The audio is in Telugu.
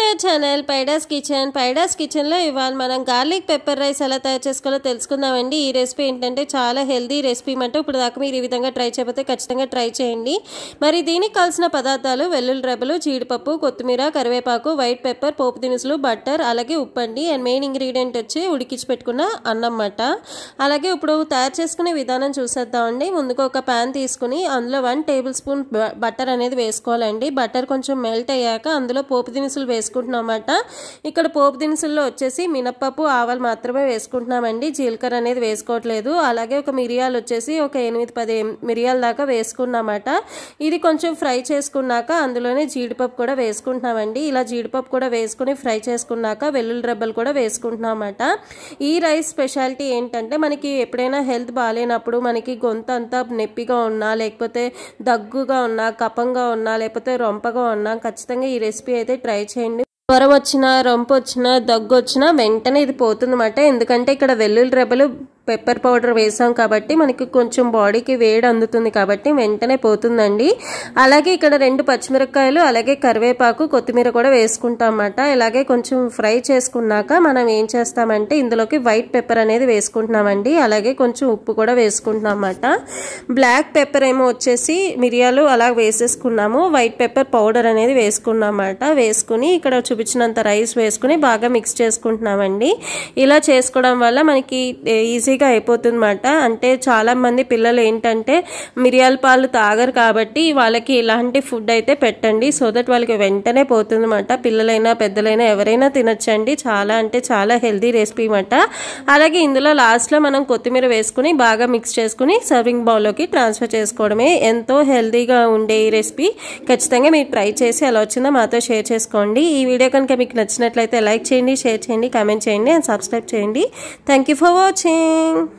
యువర్ ఛానల్ పైడాస్ కిచెన్ పైడాస్ కిచెన్లో ఇవాళ మనం గార్లిక్ పెప్పర్ రైస్ ఎలా తయారు చేసుకోవాలో తెలుసుకుందామండి ఈ రెసిపీ ఏంటంటే చాలా హెల్దీ రెసిపీ అంటే ఇప్పుడు దాకా మీరు ఈ విధంగా ట్రై చేయకపోతే ఖచ్చితంగా ట్రై చేయండి మరి దీనికి కావాల్సిన పదార్థాలు వెల్లుల్లి రెబ్బలు జీడిపప్పు కొత్తిమీర కరివేపాకు వైట్ పెప్పర్ పోపు దినుసులు బట్టర్ అలాగే ఉప్పు అండి అండ్ మెయిన్ ఇంగ్రీడియంట్ వచ్చి ఉడికించి పెట్టుకున్న అన్నం మాట అలాగే ఇప్పుడు తయారు చేసుకునే విధానం చూసేద్దామండి ముందుగా ఒక ప్యాన్ తీసుకుని అందులో వన్ టేబుల్ స్పూన్ బట్టర్ అనేది వేసుకోవాలండి బట్టర్ కొంచెం మెల్ట్ అయ్యాక అందులో పోపు దినుసులు వేసుకుంటున్నామన్నమాట ఇక్కడ పోపు దినుసుల్లో వచ్చేసి మినప్పప్పు ఆవాలు మాత్రమే వేసుకుంటున్నామండి జీలకర్ర అనేది వేసుకోవట్లేదు అలాగే ఒక మిరియాలు వచ్చేసి ఒక ఎనిమిది పది మిరియాల దాకా వేసుకున్నామట ఇది కొంచెం ఫ్రై చేసుకున్నాక అందులోనే జీడిపప్పు కూడా వేసుకుంటున్నామండి ఇలా జీడిపప్పు కూడా వేసుకుని ఫ్రై చేసుకున్నాక వెల్లుల్లి రెబ్బలు కూడా వేసుకుంటున్నామట ఈ రైస్ స్పెషాలిటీ ఏంటంటే మనకి ఎప్పుడైనా హెల్త్ బాగాలేనప్పుడు మనకి గొంతు అంతా నొప్పిగా ఉన్నా లేకపోతే దగ్గుగా ఉన్నా కపంగా ఉన్నా లేకపోతే రొంపగా ఉన్నా ఖచ్చితంగా ఈ రెసిపీ అయితే ట్రై చేయండి జ్వరం వచ్చినా రొంపు వచ్చినా దగ్గు వచ్చినా వెంటనే ఇది పోతుందన్నమాట ఎందుకంటే ఇక్కడ వెల్లుల్లి రెబ్బలు పెప్పర్ పౌడర్ వేసాం కాబట్టి మనకి కొంచెం బాడీకి వేడి అందుతుంది కాబట్టి వెంటనే పోతుందండి అలాగే ఇక్కడ రెండు పచ్చిమిరపకాయలు అలాగే కరివేపాకు కొత్తిమీర కూడా వేసుకుంటాం అన్నమాట ఇలాగే కొంచెం ఫ్రై చేసుకున్నాక మనం ఏం చేస్తామంటే ఇందులోకి వైట్ పెప్పర్ అనేది వేసుకుంటున్నామండి అలాగే కొంచెం ఉప్పు కూడా వేసుకుంటున్నాం అన్నమాట బ్లాక్ పెప్పర్ ఏమో వచ్చేసి మిరియాలు అలా వేసేసుకున్నాము వైట్ పెప్పర్ పౌడర్ అనేది వేసుకున్నాం అన్నమాట వేసుకుని ఇక్కడ చూపించినంత రైస్ వేసుకుని బాగా మిక్స్ చేసుకుంటున్నామండి ఇలా చేసుకోవడం వల్ల మనకి ఈజీ ఈజీగా అయిపోతుందన్నమాట అంటే చాలా మంది పిల్లలు ఏంటంటే మిరియాల పాలు తాగరు కాబట్టి వాళ్ళకి ఇలాంటి ఫుడ్ అయితే పెట్టండి సో దట్ వాళ్ళకి వెంటనే పోతుందన్నమాట పిల్లలైనా పెద్దలైనా ఎవరైనా తినచ్చండి చాలా అంటే చాలా హెల్దీ రెసిపీ అనమాట అలాగే ఇందులో లాస్ట్లో మనం కొత్తిమీర వేసుకుని బాగా మిక్స్ చేసుకుని సర్వింగ్ బౌల్లోకి ట్రాన్స్ఫర్ చేసుకోవడమే ఎంతో హెల్దీగా ఉండే ఈ రెసిపీ ఖచ్చితంగా మీరు ట్రై చేసి ఎలా వచ్చిందో మాతో షేర్ చేసుకోండి ఈ వీడియో కనుక మీకు నచ్చినట్లయితే లైక్ చేయండి షేర్ చేయండి కామెంట్ చేయండి అండ్ సబ్స్క్రైబ్ చేయండి థ్యాంక్ ఫర్ వాచింగ్